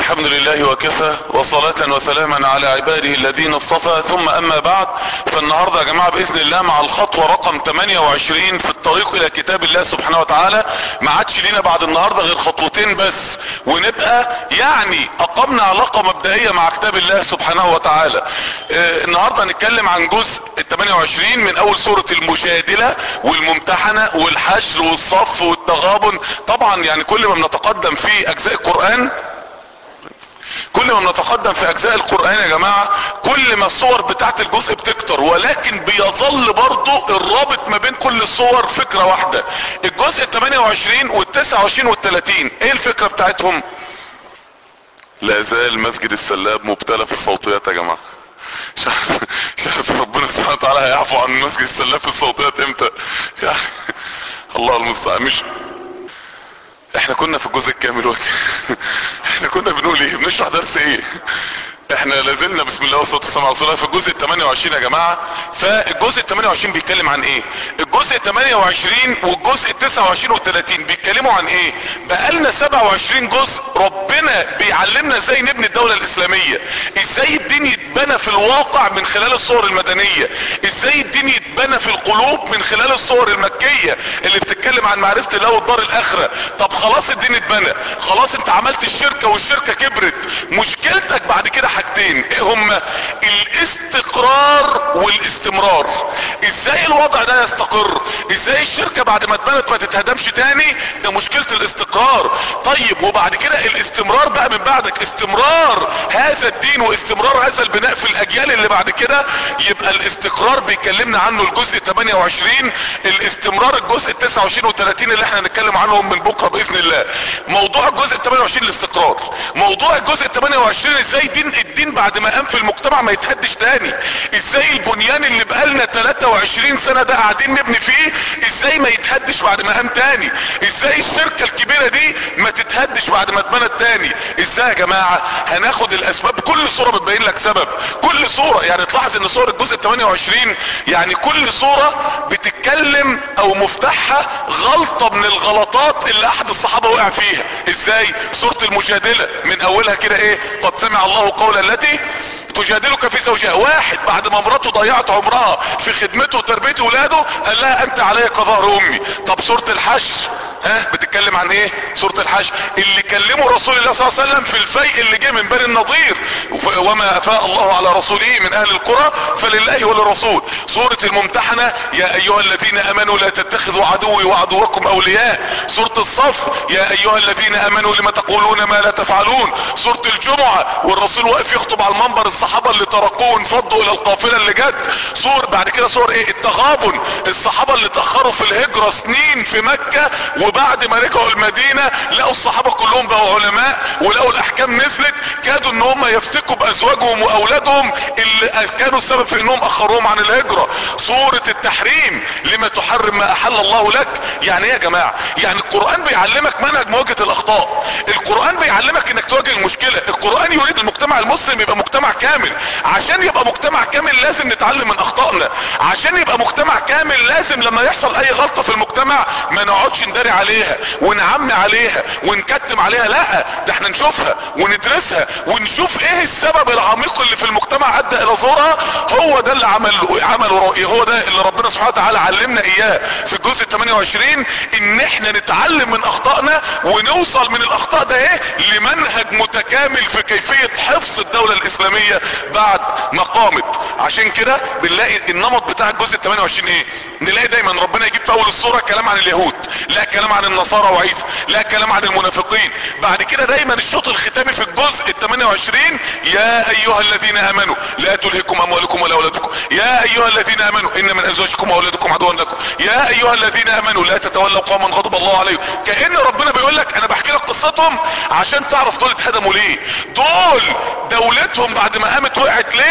الحمد لله وكفى وصلاة وسلاما على عباده الذين اصطفى ثم اما بعد فالنهاردة يا جماعة باذن الله مع الخطوة رقم 28 في الطريق الى كتاب الله سبحانه وتعالى ما عادش لينا بعد النهاردة غير خطوتين بس ونبقى يعني اقمنا علاقة مبدئية مع كتاب الله سبحانه وتعالى اه النهاردة هنتكلم عن جزء ال 28 من اول سورة المجادلة والممتحنة والحشر والصف والتغابن طبعا يعني كل ما بنتقدم في اجزاء القرآن كل ما بنتقدم في اجزاء القرآن يا جماعة كل ما الصور بتاعت الجزء بتكتر ولكن بيظل برضو الرابط ما بين كل الصور فكرة واحدة الجزء ال 28 وال 29 وال 30 ايه الفكرة بتاعتهم لا زال مسجد السلاب مبتلى في الصوتيات يا جماعة مش عارف مش عارف ربنا سبحانه وتعالى هيعفو عن مسجد السلاب في الصوتيات امتى يعني الله المستعان مش احنا كنا في الجزء الكامل وقت احنا كنا بنقول ايه بنشرح درس ايه احنا لازلنا بسم الله والصلاه والسلام على رسول الله في الجزء ال 28 يا جماعه فالجزء ال 28 بيتكلم عن ايه الجزء ال 28 والجزء ال 29 وال 30 بيتكلموا عن ايه بقالنا 27 جزء ربنا بيعلمنا ازاي نبني الدوله الاسلاميه ازاي الدين يتبنى في الواقع من خلال الصور المدنيه ازاي الدين يتبنى في القلوب من خلال الصور المكيه اللي بتتكلم عن معرفه الله والدار الاخره طب خلاص الدين اتبنى خلاص انت عملت الشركه والشركه كبرت مشكلتك بعد كده حاجتين ايه هما الاستقرار والاستمرار ازاي الوضع ده يستقر ازاي الشركة بعد ما اتبنت ما تتهدمش تاني ده مشكلة الاستقرار طيب وبعد كده الاستمرار بقى من بعدك استمرار هذا الدين واستمرار هذا البناء في الاجيال اللي بعد كده يبقى الاستقرار بيكلمنا عنه الجزء 28 الاستمرار الجزء 29 و30 اللي احنا هنتكلم عنهم من بكرة باذن الله موضوع الجزء 28 الاستقرار موضوع الجزء 28 ازاي دين الدين بعد ما قام في المجتمع ما يتهدش تاني ازاي البنيان اللي بقالنا 23 سنة ده قاعدين نبني فيه ازاي ما يتهدش بعد ما قام تاني ازاي الشركة الكبيرة دي ما تتهدش بعد ما اتبنت تاني ازاي يا جماعة هناخد الاسباب كل صورة بتبين لك سبب كل صورة يعني تلاحظ ان صور الجزء 28 يعني كل صورة بتتكلم او مفتاحها غلطة من الغلطات اللي احد الصحابة وقع فيها ازاي صورة المجادلة من اولها كده ايه قد سمع الله قول التي تجادلك في زوجها واحد بعد ما مراته ضيعت عمرها في خدمته وتربية ولاده قال لها انت علي كظهر امي طب سورة الحشر ها بتتكلم عن ايه سورة الحشر اللي كلمه رسول الله صلى الله عليه وسلم في الفيء اللي جه من بني النضير وما افاء الله على رسوله من اهل القرى فلله وللرسول سورة الممتحنة يا ايها الذين امنوا لا تتخذوا عدوي وعدوكم اولياء سورة الصف يا ايها الذين امنوا لما تقولون ما لا تفعلون سورة الجمعة والرسول واقف يخطب على المنبر الصحابة اللي تركوه انفضوا الى القافلة اللي جت سور بعد كده سور ايه التغابن الصحابة اللي تأخروا في الهجرة سنين في مكة وبعد ما رجعوا المدينة لقوا الصحابة كلهم بقوا علماء ولقوا الاحكام نزلت كادوا ان هم يفتكوا بازواجهم واولادهم اللي كانوا السبب في انهم اخروهم عن الهجرة سورة التحريم لما تحرم ما احل الله لك يعني ايه يا جماعة يعني القرآن بيعلمك منهج مواجهة الاخطاء القرآن بيعلمك انك تواجه المشكلة القرآن يريد المجتمع المسلم يبقى مجتمع كامل عشان يبقى مجتمع كامل لازم نتعلم من اخطائنا عشان يبقى مجتمع كامل لازم لما يحصل اي غلطة في المجتمع ما نقعدش نداري عليها ونعمي عليها ونكتم عليها لا ده احنا نشوفها وندرسها ونشوف ايه السبب العميق اللي في المجتمع ادى الى ظهورها هو ده اللي عمل عمله رأي هو ده اللي ربنا سبحانه وتعالى علمنا اياه في الجزء 28 ان احنا نتعلم من اخطائنا ونوصل من الاخطاء ده ايه لمنهج متكامل في كيفية حفظ الدولة الاسلامية بعد ما قامت عشان كده بنلاقي النمط بتاع الجزء 28 ايه نلاقي دايما ربنا يجيب في اول الصورة كلام عن اليهود لا كلام عن النصارى وعيسى لا كلام عن المنافقين بعد كده دايما الشوط الختامي في الجزء ال 28 يا ايها الذين امنوا لا تلهكم اموالكم ولا اولادكم يا ايها الذين امنوا ان من ازواجكم واولادكم عدوا لكم يا ايها الذين امنوا لا تتولوا قوما غضب الله عليهم كأن ربنا بيقول لك انا بحكي لك قصتهم عشان تعرف دول اتهدموا ليه دول دولتهم بعد ما قامت وقعت ليه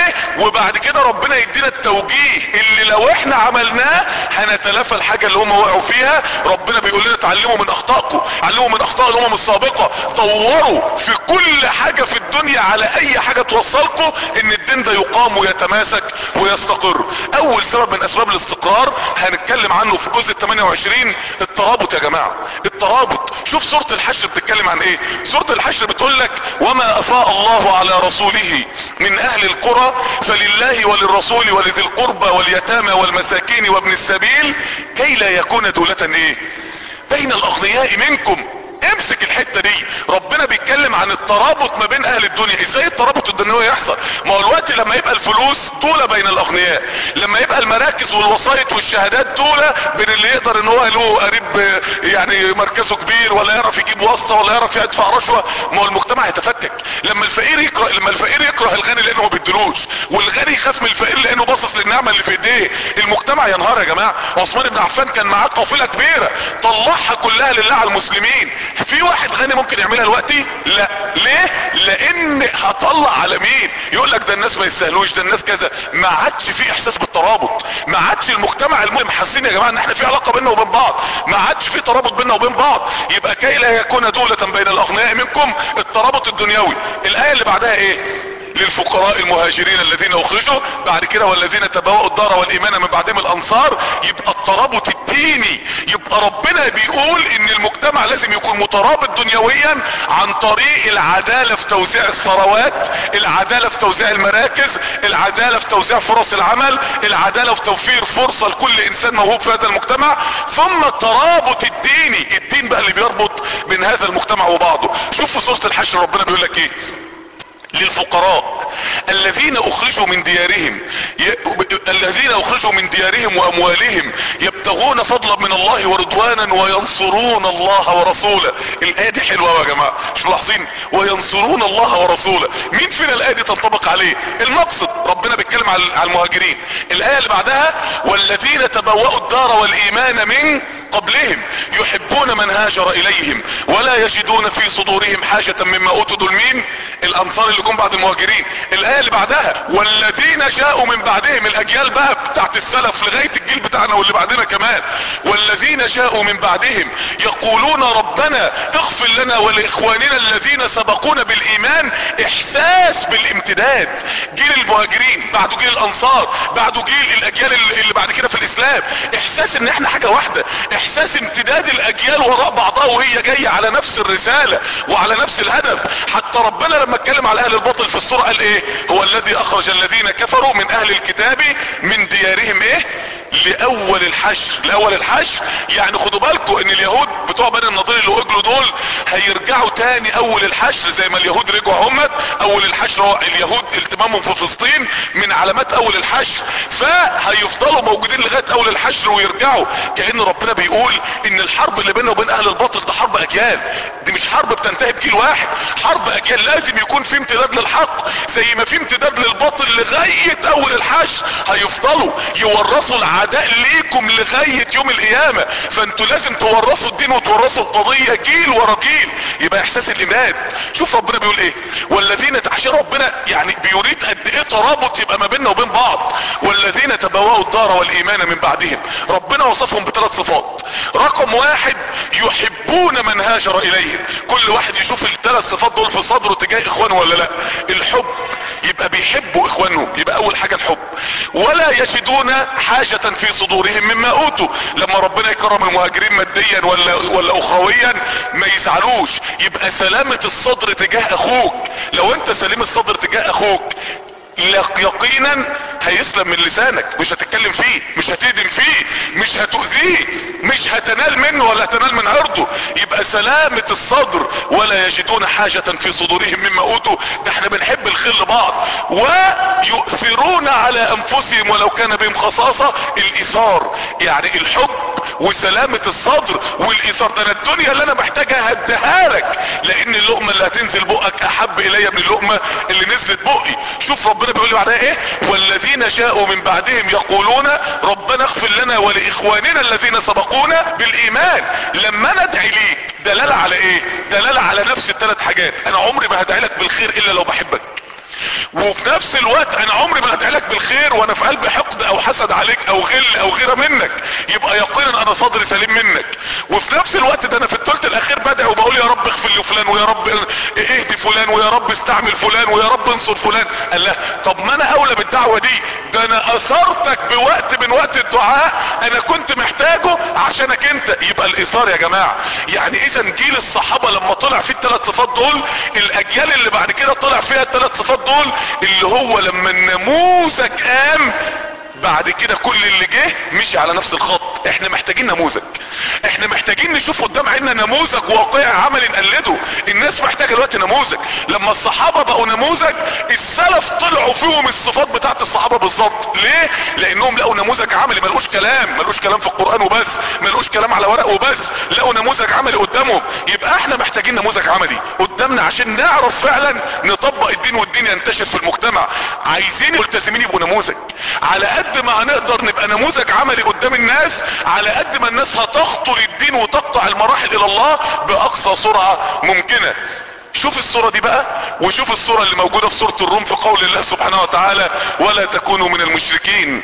ايه وبعد كده ربنا يدينا التوجيه اللي لو احنا عملناه هنتلافى الحاجة اللي هم وقعوا فيها ربنا بيقول لنا اتعلموا من اخطائكم علموا من اخطاء الامم السابقة طوروا في كل حاجة في الدنيا على اي حاجة توصلكم ان الدين ده يقام ويتماسك ويستقر اول سبب من اسباب الاستقرار هنتكلم عنه في جزء 28 الترابط يا جماعة الترابط شوف سورة الحشر بتتكلم عن ايه سورة الحشر بتقول لك وما افاء الله على رسوله من اهل القرى فلله وللرسول ولذي القربى واليتامى والمساكين وابن السبيل كي لا يكون دولة ايه بين الاغنياء منكم امسك الحتة دي ربنا بيتكلم عن الترابط ما بين اهل الدنيا ازاي الترابط الدنيوي يحصل ما هو الوقت لما يبقى الفلوس دولة بين الاغنياء لما يبقى المراكز والوسائط والشهادات دولة بين اللي يقدر ان هو له قريب يعني مركزه كبير ولا يعرف يجيب واسطة ولا يعرف يدفع رشوة ما هو المجتمع يتفتك لما الفقير يكره لما الفقير يكره الغني لانه ما بيدلوش والغني يخاف من الفقير لانه باصص للنعمة اللي في ايديه المجتمع ينهار يا جماعة عثمان بن عفان كان معاه قافلة كبيرة طلعها كلها لله على المسلمين في واحد غني ممكن يعملها دلوقتي لا ليه لان هطلع على مين يقول لك ده الناس ما يستاهلوش ده الناس كذا ما عادش في احساس بالترابط ما عادش المجتمع المهم حاسين يا جماعه ان احنا في علاقه بيننا وبين بعض ما عادش في ترابط بيننا وبين بعض يبقى كي لا يكون دولة بين الاغنياء منكم الترابط الدنيوي الايه اللي بعدها ايه للفقراء المهاجرين الذين اخرجوا بعد كده والذين تبوأوا الدار والايمان من بعدهم الانصار يبقى الترابط الديني يبقى ربنا بيقول ان المجتمع لازم يكون مترابط دنيويا عن طريق العدالة في توزيع الثروات العدالة في توزيع المراكز العدالة في توزيع فرص العمل العدالة في توفير فرصة لكل انسان موهوب في هذا المجتمع ثم الترابط الديني الدين بقى اللي بيربط بين هذا المجتمع وبعضه شوفوا سورة الحشر ربنا بيقول لك ايه للفقراء الذين اخرجوا من ديارهم ي... الذين اخرجوا من ديارهم واموالهم يبتغون فضلا من الله ورضوانا وينصرون الله ورسوله الايه دي حلوه يا جماعه مش ملاحظين وينصرون الله ورسوله مين فينا الايه دي تنطبق عليه المقصد ربنا بيتكلم على المهاجرين الايه اللي بعدها والذين تبوأوا الدار والايمان من قبلهم يحبون من هاجر اليهم ولا يجدون في صدورهم حاجة مما اوتوا دول مين الانصار اللي جم بعد المهاجرين الايه اللي بعدها والذين جاءوا من بعدهم الاجيال بقى بتاعت السلف لغاية الجيل بتاعنا واللي بعدنا كمان والذين جاءوا من بعدهم يقولون ربنا اغفر لنا ولاخواننا الذين سبقونا بالايمان احساس بالامتداد جيل المهاجرين بعده جيل الانصار بعده جيل الاجيال اللي بعد كده في الاسلام احساس ان احنا حاجة واحدة احساس امتداد الاجيال وراء بعضها وهي جاية على نفس الرسالة وعلى نفس الهدف حتى ربنا لما اتكلم على اهل الباطل في السورة قال ايه هو الذي اخرج الذين كفروا من اهل الكتاب من ديارهم ايه لاول الحشر لاول الحشر يعني خدوا بالكم ان اليهود بتوع بني النضير اللي اجلوا دول هيرجعوا تاني اول الحشر زي ما اليهود رجعوا همت اول الحشر هو اليهود التمامهم في فلسطين من علامات اول الحشر فهيفضلوا موجودين لغاية اول الحشر ويرجعوا كأن ربنا بيقول ان الحرب اللي بيننا وبين اهل الباطل ده حرب اجيال دي مش حرب بتنتهي بجيل واحد حرب اجيال لازم يكون في امتداد للحق زي ما في امتداد للباطل لغاية اول الحشر هيفضلوا يورثوا العداء ليكم لغاية يوم القيامة فانتوا لازم تورثوا الدين وتورثوا القضية جيل ورا جيل يبقى احساس الاماد شوف ربنا بيقول ايه والذين عشان ربنا يعني بيريد قد ايه ترابط يبقى ما بيننا وبين بعض والذين تبوأوا الدار والايمان من بعدهم ربنا وصفهم بثلاث صفات رقم واحد يحبون من هاجر اليهم كل واحد يشوف الثلاث صفات دول في صدره تجاه اخوانه ولا لا الحب يبقى بيحبوا اخوانهم يبقى اول حاجة الحب ولا يجدون حاجة في صدورهم مما اوتوا لما ربنا يكرم المهاجرين ماديا ولا, ولا اخرويا ما يزعلوش يبقى سلامة الصدر تجاه اخوك لو انت سليم الصدر تجاه اخوك يقينا هيسلم من لسانك مش هتتكلم فيه مش هتهدم فيه مش هتؤذيه مش هتنال منه ولا هتنال من عرضه يبقى سلامة الصدر ولا يجدون حاجة في صدورهم مما اوتوا ده احنا بنحب الخير لبعض ويؤثرون على انفسهم ولو كان بهم خصاصة الايثار يعني الحب وسلامة الصدر والايثار ده انا الدنيا اللي انا محتاجها هديها لك لان اللقمة اللي هتنزل بقك احب الي من اللقمة اللي نزلت بقي شوف ربنا بيقول لي بعدها ايه والذين جاءوا من بعدهم يقولون ربنا اغفر لنا ولاخواننا الذين سبقونا بالايمان لما انا ادعي ليك دلالة على ايه دلالة على نفس الثلاث حاجات انا عمري ما هدعي لك بالخير الا لو بحبك وفي نفس الوقت انا عمري ما هدعي لك بالخير وانا في قلبي حقد او حسد عليك او غل او غيره منك يبقى يقينا انا صدري سليم منك وفي نفس الوقت ده انا في الثلث الاخير بدعي وبقول يا رب اغفر لي فلان ويا رب اهدي فلان ويا رب استعمل فلان ويا رب انصر فلان قال لا طب ما انا اولى بالدعوه دي ده انا اثرتك بوقت من وقت الدعاء انا كنت محتاجه عشانك انت يبقى الاثار يا جماعه يعني اذا جيل الصحابه لما طلع فيه الثلاث صفات دول الاجيال اللي بعد كده طلع فيها الثلاث صفات دول اللي هو لما النموذج قام بعد كده كل اللي جه مشي على نفس الخط احنا محتاجين نموذج احنا محتاجين نشوف قدام عيننا نموذج واقعي عملي نقلده الناس محتاجه دلوقتي نموذج لما الصحابه بقوا نموذج السلف طلعوا فيهم الصفات بتاعت الصحابه بالظبط ليه لانهم لقوا نموذج عملي ملوش كلام ملوش كلام في القران وبس ملوش كلام على ورق وبس لقوا نموذج عملي قدامهم يبقى احنا محتاجين نموذج عملي قدامنا عشان نعرف فعلا نطبق الدين والدين ينتشر في المجتمع عايزين الملتزمين يبقوا نموذج على قد ما هنقدر نبقى نموذج عملي قدام الناس على قد ما الناس هتخطو للدين وتقطع المراحل الى الله باقصى سرعة ممكنة شوف الصورة دي بقى وشوف الصورة اللي موجودة في سورة الروم في قول الله سبحانه وتعالى ولا تكونوا من المشركين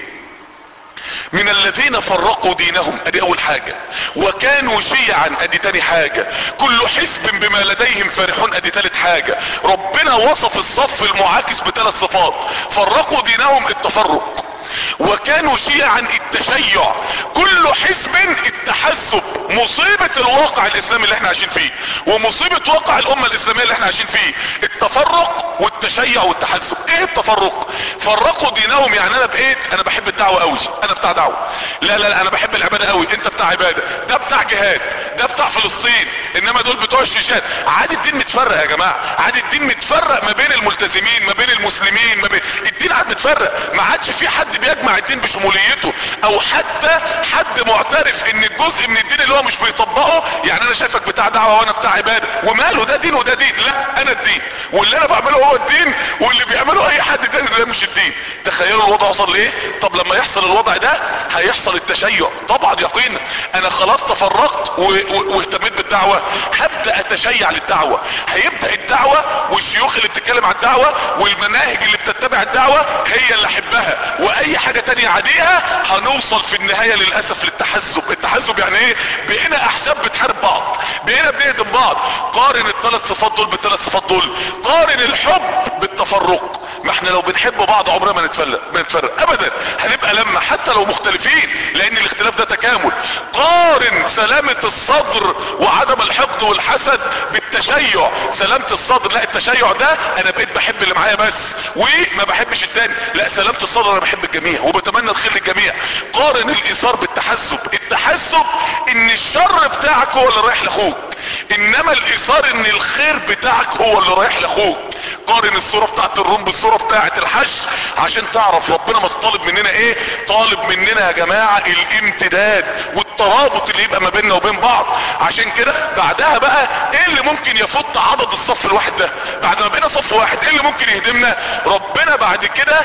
من الذين فرقوا دينهم ادي اول حاجة وكانوا شيعا ادي تاني حاجة كل حزب بما لديهم فرحون ادي تالت حاجة ربنا وصف الصف المعاكس بثلاث صفات فرقوا دينهم التفرق وكانوا شيعا التشيع كل حزب التحزب مصيبة الواقع الاسلامي اللي احنا عايشين فيه ومصيبة واقع الامة الاسلامية اللي احنا عايشين فيه التفرق والتشيع والتحزب ايه التفرق فرقوا دينهم يعني انا بقيت انا بحب الدعوة قوي انا بتاع دعوة لا لا لا انا بحب العبادة قوي انت بتاع عبادة ده بتاع جهاد ده بتاع فلسطين انما دول بتوع الشيشات عادي الدين متفرق يا جماعة عادي الدين متفرق ما بين الملتزمين ما بين المسلمين ما بين الدين عاد متفرق ما عادش في حد بيجمع الدين بشموليته او حتى حد معترف ان الجزء من الدين اللي هو مش بيطبقه يعني انا شايفك بتاع دعوة وانا بتاع عبادة وماله ده دين وده دين لا انا الدين واللي انا بعمله هو الدين واللي بيعمله اي حد تاني ده مش الدين تخيلوا الوضع وصل لايه طب لما يحصل الوضع ده هيحصل التشيع طبعا يقينا انا خلاص تفرقت واهتميت بالدعوة هبدأ اتشيع للدعوة هيبدأ الدعوة والشيوخ اللي بتتكلم عن الدعوة والمناهج اللي بتتبع الدعوة هي اللي احبها واي حاجة تانية عاديها هنوصل في النهاية للأسف للتحزب التحزب يعني ايه بقينا احزاب بتحارب بعض بقينا بنهدم بعض قارن الثلاث صفات دول بالثلاث صفات دول قارن الحب بالتفرق ما احنا لو بنحب بعض عمرنا ما نتفرق ما نتفرق ابدا هنبقى لما حتى لو مختلفين لان الاختلاف ده تكامل قارن سلامة الصدر وعدم الحقد والحسد بالتشيع سلامة الصدر لا التشيع ده انا بقيت بحب اللي معايا بس وما بحبش التاني لا سلامة الصدر انا بحب الجميع وبتمنى الخير للجميع قارن الايثار بالتحزب التحزب ان الشر بتاعك هو اللي رايح لاخوك انما الايثار ان الخير بتاعك هو اللي رايح لاخوك قارن الصورة بتاعت الروم بالصورة بتاعت الحج عشان تعرف ربنا ما طالب مننا ايه طالب مننا يا جماعة الامتداد والترابط اللي يبقى ما بيننا وبين بعض عشان كده بعدها بقى ايه اللي ممكن يفض عدد الصف الواحد ده بعد ما بقينا صف واحد ايه اللي ممكن يهدمنا ربنا بعد كده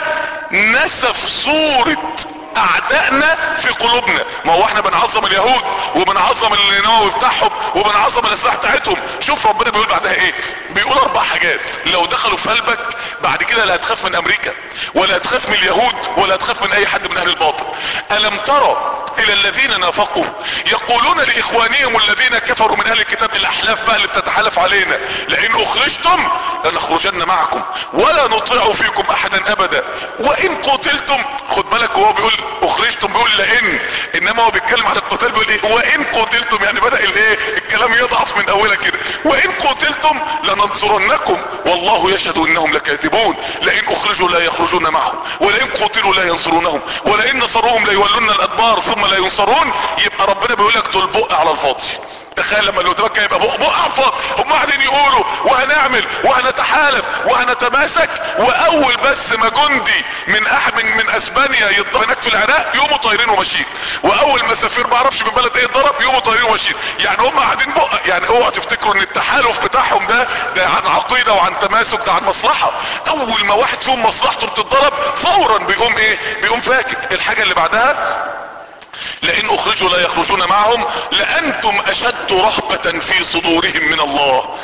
نسف صورة اعدائنا في قلوبنا ما هو احنا بنعظم اليهود وبنعظم النووي بتاعهم وبنعظم الاسلحه بتاعتهم شوف ربنا بيقول بعدها ايه بيقول اربع حاجات لو دخلوا في قلبك بعد كده لا هتخاف من امريكا ولا هتخاف من اليهود ولا هتخاف من اي حد من اهل الباطل الم ترى الى الذين نافقوا يقولون لاخوانهم الذين كفروا من اهل الكتاب الاحلاف بقى اللي بتتحالف علينا لان اخرجتم لنخرجن معكم ولا نطيع فيكم احدا ابدا وان قتلتم خد بالك وهو بيقول اخرجتم بيقول لان انما هو بيتكلم عن القتال بيقول ايه وان قتلتم يعني بدأ الايه الكلام يضعف من اولها كده وان قتلتم لننصرنكم والله يشهد انهم لكاذبون لئن اخرجوا لا يخرجون معهم ولئن قتلوا لا ينصرونهم ولئن نصروهم ليولون الادبار ثم لا ينصرون يبقى ربنا بيقول لك دول بق على الفاضي تخيل لما اللي قدامك يبقى بق بق على الفاضي هم قاعدين يقولوا وهنعمل وهنتحالف وهنتماسك واول بس ما جندي من احد من, من اسبانيا يضرب هناك في العراق يقوموا طايرين وماشيين واول ما سفير ما اعرفش من بلد ايه ضرب يقوموا طايرين وماشيين يعني هم قاعدين بق يعني اوعوا تفتكروا ان التحالف بتاعهم ده ده عن عقيده وعن تماسك ده عن مصلحه اول ما واحد فيهم مصلحته بتتضرب فورا بيقوم ايه بيقوم فاكك الحاجه اللي بعدها لئن اخرجوا لا يخرجون معهم لانتم اشد رهبة في صدورهم من الله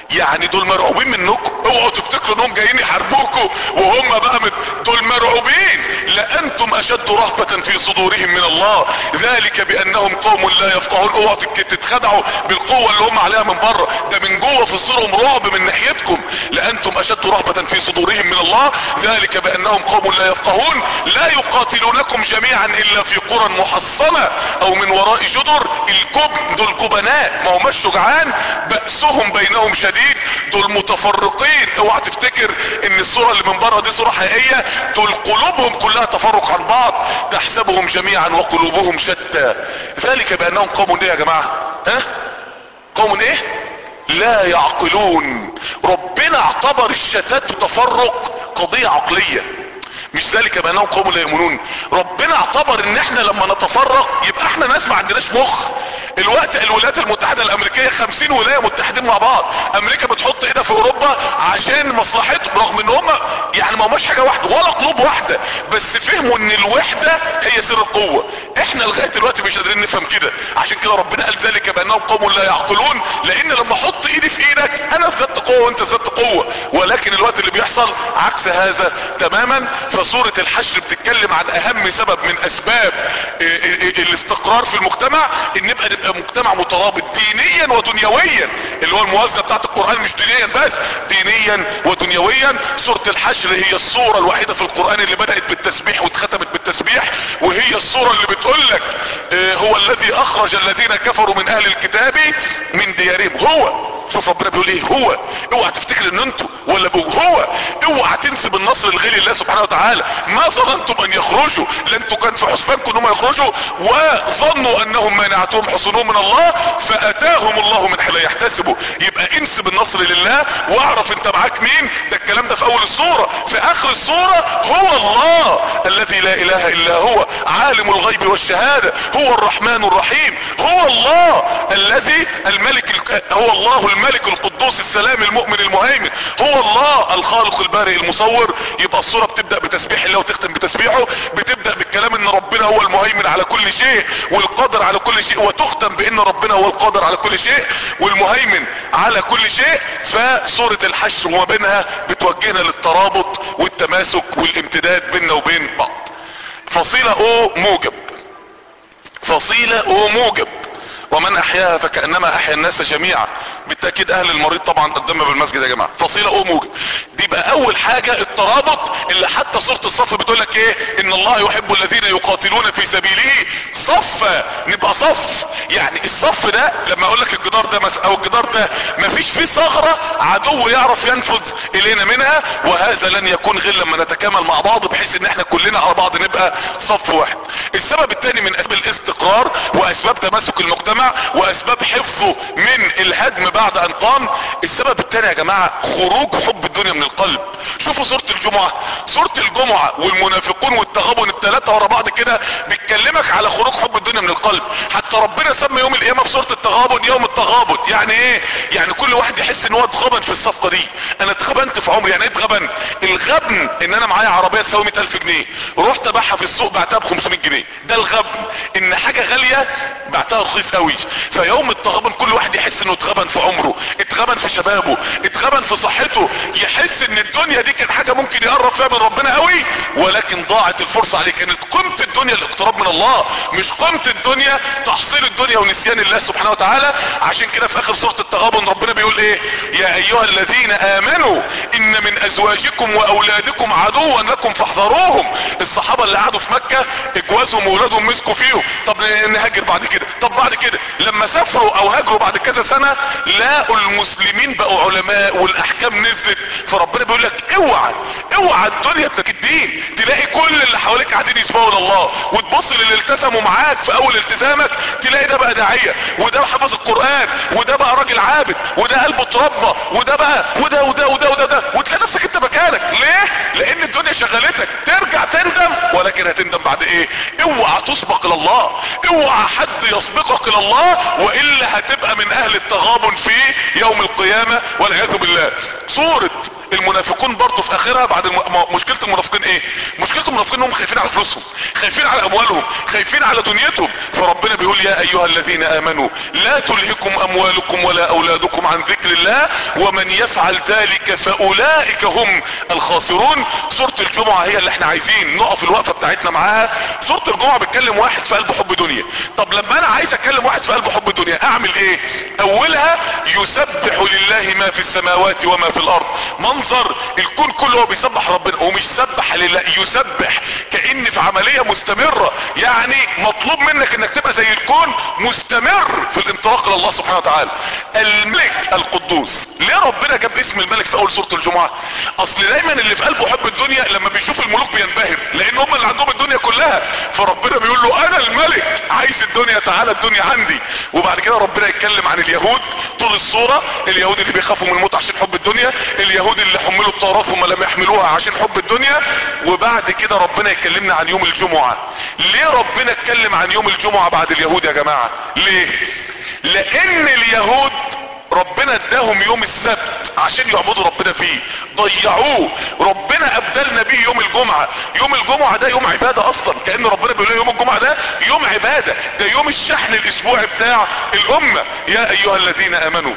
يعني دول مرعوبين منكم اوعوا تفتكروا انهم جايين يحاربوكم وهم بقى مت... دول مرعوبين لانتم اشد رهبة في صدورهم من الله ذلك بانهم قوم لا يفقهون اوعوا تتخدعوا بالقوة اللي هم عليها من بره ده من جوه في صدورهم رعب من ناحيتكم لانتم اشد رهبة في صدورهم من الله ذلك بانهم قوم لا يفقهون لا يقاتلونكم جميعا الا في قرى محصنة او من وراء جدر الكبن دول كبناء ما هماش شجعان بأسهم بينهم شديد دول متفرقين اوعى تفتكر ان الصورة اللي من بره دي صورة حقيقية دول قلوبهم كلها تفرق عن بعض تحسبهم جميعا وقلوبهم شتى ذلك بانهم قوم ايه يا جماعة ها قوم ايه لا يعقلون ربنا اعتبر الشتات وتفرق قضية عقلية مش ذلك بانهم قوم لا يؤمنون ربنا اعتبر ان احنا لما نتفرق يبقى احنا ناس ما عندناش مخ الوقت الولايات المتحدة الامريكية خمسين ولاية متحدين مع بعض امريكا بتحط ايدها في اوروبا عشان مصلحتهم رغم ان هم يعني ما هماش حاجة واحدة ولا قلوب واحدة بس فهموا ان الوحدة هي سر القوة احنا لغاية دلوقتي مش قادرين نفهم كده عشان كده ربنا قال ذلك بانهم قوم لا يعقلون لان لما احط ايدي في ايدك انا ازددت قوة وانت ازددت قوة ولكن الوقت اللي بيحصل عكس هذا تماما فسورة الحشر بتتكلم عن اهم سبب من اسباب الاستقرار في المجتمع ان نبقى نبقى مجتمع مترابط دينيا ودنيويا اللي هو الموازنة بتاعت القرآن مش دينيا بس دينيا ودنيويا سورة الحشر هي الصورة الوحيدة في القرآن اللي بدأت بالتسبيح واتختمت بالتسبيح وهي الصورة اللي بتقول لك اه هو الذي اخرج الذين كفروا من اهل الكتاب من ديارهم هو شوف ربنا بيقول ايه هو اوعى تفتكر ان انتوا ولا بو هو اوعى تنسب النصر لغير الله سبحانه وتعالى ما ظننتم ان يخرجوا لانتوا كان في حسبانكم انهم يخرجوا وظنوا انهم مانعتهم حصونهم من الله فاتاهم الله من حيث لا يحتسبوا يبقى انسب النصر لله واعرف انت معاك مين ده الكلام ده في اول الصورة في اخر الصورة هو الله الذي لا اله الا هو عالم الغيب والشهادة هو الرحمن الرحيم هو الله الذي الملك هو الله الملك القدوس السلام المؤمن المهيمن هو الله الخالق البارئ المصور يبقى الصورة بتبدأ بتسبيح الله وتختم بتسبيحه بتبدأ بالكلام ان ربنا هو المهيمن على كل شيء والقادر على كل شيء وتختم بان ربنا هو القادر على كل شيء والمهيمن على كل شيء فسورة الحشر وما بينها بتوجهنا للترابط والتماسك والامتداد بيننا وبين بعض فصيلة او موجب فصيلة او موجب ومن احياها فكأنما احيا الناس جميعا بالتأكيد اهل المريض طبعا قدامنا بالمسجد يا جماعة فصيلة او موجب دي بقى اول حاجة الترابط اللي حتى سورة الصف بتقول لك ايه ان الله يحب الذين يقاتلون في سبيله صفا نبقى صف يعني الصف ده لما اقول لك الجدار ده مثلا او الجدار ده مفيش فيه ثغرة عدو يعرف ينفذ الينا منها وهذا لن يكون غير لما نتكامل مع بعض بحيث ان احنا كلنا على بعض نبقى صف واحد السبب الثاني من اسباب الاستقرار واسباب تماسك المجتمع واسباب حفظه من الهدم بعد ان قام السبب الثاني يا جماعة خروج حب الدنيا من القلب شوفوا سورة الجمعة سورة الجمعة والمنافقون والتغابن الثلاثة ورا بعض كده بتكلمك على خروج حب الدنيا من القلب حتى ربنا سمى يوم القيامة في سورة التغابن يوم التغابن يعني ايه يعني كل واحد يحس ان هو اتغبن في الصفقة دي انا اتغبنت في عمري يعني ايه اتغبن الغبن ان انا معايا عربية تساوي 100000 جنيه رحت ابيعها في السوق بعتها ب 500 جنيه ده الغبن ان حاجة غالية بعتها رخيص قوي فيوم التغبن كل واحد يحس انه اتغبن في عمره اتغبن في شبابه اتغبن في صحته يحس ان الدنيا دي كانت حاجة ممكن يقرب فيها من ربنا قوي ولكن ضاعت الفرصة عليه كانت قيمة الدنيا الاقتراب من الله مش قيمة الدنيا تحصيل الدنيا ونسيان الله سبحانه وتعالى عشان كده في اخر سورة التغابن ربنا بيقول ايه يا ايها الذين امنوا ان من ازواجكم واولادكم عدوا لكم فاحذروهم الصحابة اللي قعدوا في مكة اجوازهم واولادهم مسكوا فيهم طب نهاجر بعد كده طب بعد كده لما سافروا او هاجروا بعد كذا سنة لاقوا المسلمين بقوا علماء والاحكام نزلت فربنا بيقول لك اوعى اوعى الدنيا تنك الدين تلاقي كل اللي حواليك قاعدين يسمعوا الله وتبص للي التزموا معاك في اول التزامك تلاقي ده بقى داعية وده حفظ القرآن وده بقى راجل عابد وده قلبه اتربى وده بقى وده وده وده وده, وده. وتلاقي نفسك انت مكانك ليه لان الدنيا شغلتك ترجع تندم ولكن هتندم بعد ايه اوعى تسبق الى الله اوعى حد يسبقك الى الله والا هتبقى من اهل التغابن في يوم القيامة والعياذ بالله سورة المنافقون برضه في اخرها بعد الم... م- مشكله المنافقين ايه مشكله المنافقين انهم خايفين على فلوسهم خايفين على اموالهم خايفين على دنيتهم فربنا بيقول يا ايها الذين امنوا لا تلهكم اموالكم ولا اولادكم عن ذكر الله ومن يفعل ذلك فاولئك هم الخاسرون سوره الجمعه هي اللي احنا عايزين نقف الوقفه بتاعتنا معاها سوره الجمعه بتكلم واحد في قلبه حب دنيا طب لما انا عايز اكلم واحد في قلبه حب دنيا اعمل ايه اولها يسبح لله ما في السماوات وما في الارض منظر الكون كله هو بيسبح ربنا ومش سبح لله يسبح كأن في عملية مستمرة يعني مطلوب منك انك تبقى زي الكون مستمر في الانطلاق الى الله سبحانه وتعالى الملك القدوس ليه ربنا جاب اسم الملك في اول سورة الجمعة اصل دايما اللي في قلبه حب الدنيا لما بيشوف الملوك بينبهر لان هم اللي عندهم الدنيا كلها فربنا بيقول له انا الملك عايز الدنيا تعالى الدنيا عندي وبعد كده ربنا يتكلم عن اليهود طول الصورة اليهود اللي بيخافوا من الموت عشان حب الدنيا اليهود اللي حملوا التوراة ثم لم يحملوها عشان حب الدنيا وبعد كده ربنا يكلمنا عن يوم الجمعة ليه ربنا اتكلم عن يوم الجمعة بعد اليهود يا جماعة ليه لان اليهود ربنا اداهم يوم السبت عشان يعبدوا ربنا فيه ضيعوه ربنا ابدلنا بيه يوم الجمعة يوم الجمعة ده يوم عبادة اصلا كأن ربنا بيقول يوم الجمعة ده يوم عبادة ده يوم الشحن الاسبوعي بتاع الامة يا ايها الذين امنوا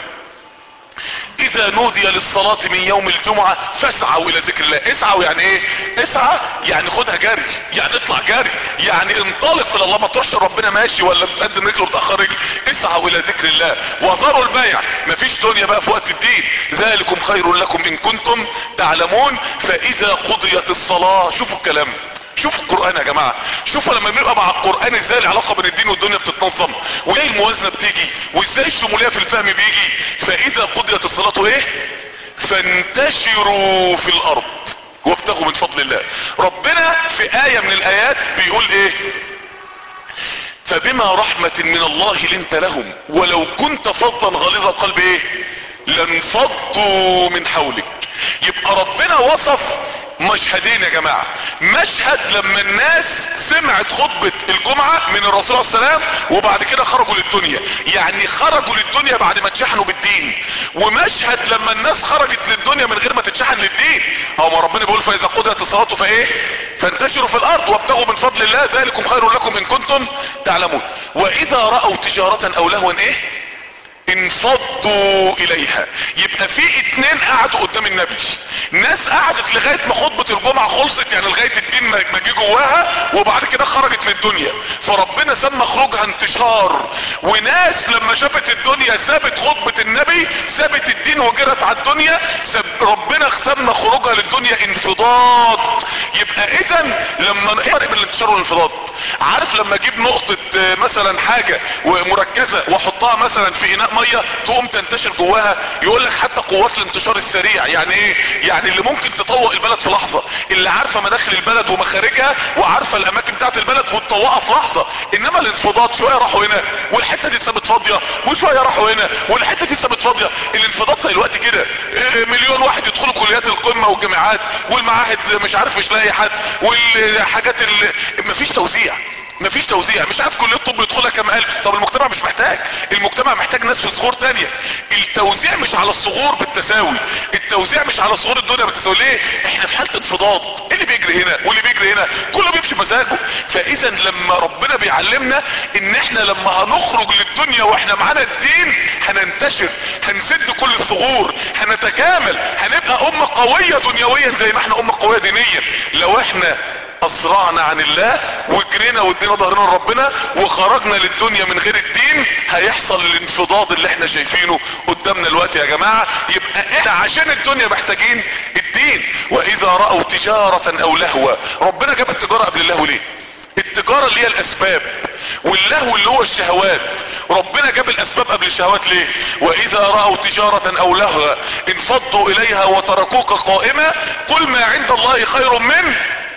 اذا نودي للصلاة من يوم الجمعة فاسعوا الى ذكر الله اسعوا يعني ايه اسعى يعني خدها جري يعني اطلع جري يعني انطلق الى الله ما تروحش ربنا ماشي ولا بتقدم رجل وتأخر رجل اسعوا الى ذكر الله وذروا البيع مفيش دنيا بقى في وقت الدين ذلكم خير لكم ان كنتم تعلمون فاذا قضيت الصلاة شوفوا الكلام شوفوا القرآن يا جماعة شوفوا لما بنبقى مع القرآن ازاي العلاقة بين الدين والدنيا بتتنظم وازاي الموازنة بتيجي وازاي الشمولية في الفهم بيجي فاذا قضيت الصلاة ايه فانتشروا في الارض وابتغوا من فضل الله ربنا في آية من الآيات بيقول ايه فبما رحمة من الله لنت لهم ولو كنت فظا غليظ القلب ايه لانفضوا من حولك يبقى ربنا وصف مشهدين يا جماعة مشهد لما الناس سمعت خطبة الجمعة من الرسول عليه السلام وبعد كده خرجوا للدنيا يعني خرجوا للدنيا بعد ما اتشحنوا بالدين ومشهد لما الناس خرجت للدنيا من غير ما تتشحن للدين او ما ربنا بيقول فاذا قضيت الصلاة فايه فانتشروا في الارض وابتغوا من فضل الله ذلكم خير لكم ان كنتم تعلمون واذا رأوا تجارة او لهوا ايه انفضوا اليها يبقى في اتنين قعدوا قدام النبي ناس قعدت لغاية ما خطبة الجمعة خلصت يعني لغاية الدين ما ما جه جواها وبعد كده خرجت للدنيا فربنا سمى خروجها انتشار وناس لما شافت الدنيا سابت خطبة النبي سابت الدين وجرت على الدنيا ساب ربنا سمى خروجها للدنيا انفضاض يبقى اذا لما ايه الفرق بين الانتشار والانفضاض عارف لما اجيب نقطة آه، مثلا حاجة مركزة واحطها مثلا في اناء مية تقوم تنتشر جواها يقول لك حتى قوات الانتشار السريع يعني ايه يعني اللي ممكن تطوق البلد في لحظة اللي عارفة مداخل البلد ومخارجها وعارفة الاماكن بتاعت البلد وتطوقها في لحظة انما الانفضاض شوية راحوا هنا والحتة دي اتثبت فاضية وشوية راحوا هنا والحتة دي اتثبت فاضية الانفضاض زي الوقت كده إيه، مليون واحد يدخلوا كليات القمة والجامعات والمعاهد مش عارف مش لاقي حد والحاجات اللي مفيش توزيع مفيش توزيع مش عارف كلية الطب يدخلها كام الف طب المجتمع مش محتاج المجتمع محتاج ناس في صغور تانية التوزيع مش على الصغور بالتساوي التوزيع مش على صغور الدنيا بالتساوي ليه احنا في حالة انفضاض إيه اللي بيجري هنا واللي بيجري هنا كله بيمشي مزاجه فاذا لما ربنا بيعلمنا ان احنا لما هنخرج للدنيا واحنا معانا الدين هننتشر هنسد كل الثغور هنتكامل هنبقى امة قوية دنيويا زي ما احنا امة قوية دينيا لو احنا اسرعنا عن الله وجرينا وادينا ظهرنا لربنا وخرجنا للدنيا من غير الدين هيحصل الانفضاض اللي احنا شايفينه قدامنا الوقت يا جماعة يبقى احنا عشان الدنيا محتاجين الدين واذا رأوا تجارة او لهوة ربنا جاب التجارة قبل اللهو ليه التجارة اللي هي الاسباب واللهو اللي هو الشهوات ربنا جاب الاسباب قبل الشهوات ليه واذا رأوا تجارة او لهوة انفضوا اليها وتركوك قائمة قل ما عند الله خير من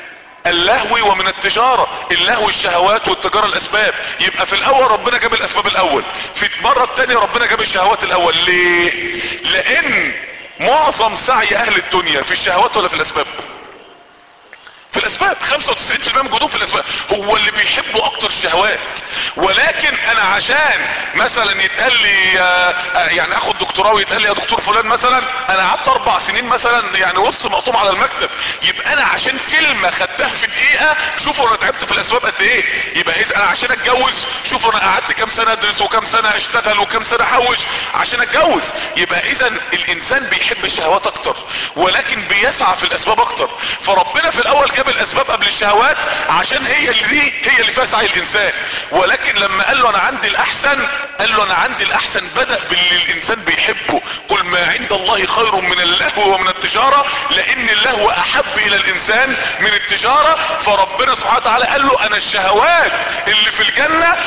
اللهو ومن التجارة اللهو الشهوات والتجارة الاسباب يبقى في الاول ربنا جاب الاسباب الاول في المرة التانية ربنا جاب الشهوات الاول ليه لان معظم سعي اهل الدنيا في الشهوات ولا في الاسباب في الاسباب 95% من جهودهم في الاسباب هو اللي بيحبوا اكتر الشهوات ولكن انا عشان مثلا يتقال لي آه، آه، يعني اخد دكتوراه ويتقال لي يا دكتور فلان مثلا انا قعدت اربع سنين مثلا يعني وسط مقطوم على المكتب يبقى انا عشان كلمة خدتها في دقيقة شوفوا انا تعبت في الاسباب قد ايه يبقى اذا انا عشان اتجوز شوفوا انا قعدت كام سنة ادرس وكام سنة اشتغل وكام سنة احوش عشان اتجوز يبقى اذا الانسان بيحب الشهوات اكتر ولكن بيسعى في الاسباب اكتر فربنا في الاول جاب الاسباب قبل الشهوات عشان هي اللي دي هي اللي فيها سعي الانسان ولكن لما قال له انا عندي الاحسن قال له انا عندي الاحسن بدأ باللي الانسان بيحبه قل ما عند الله خير من اللهو ومن التجارة لان اللهو احب الى الانسان من التجارة فربنا سبحانه وتعالى قال له انا الشهوات اللي في الجنة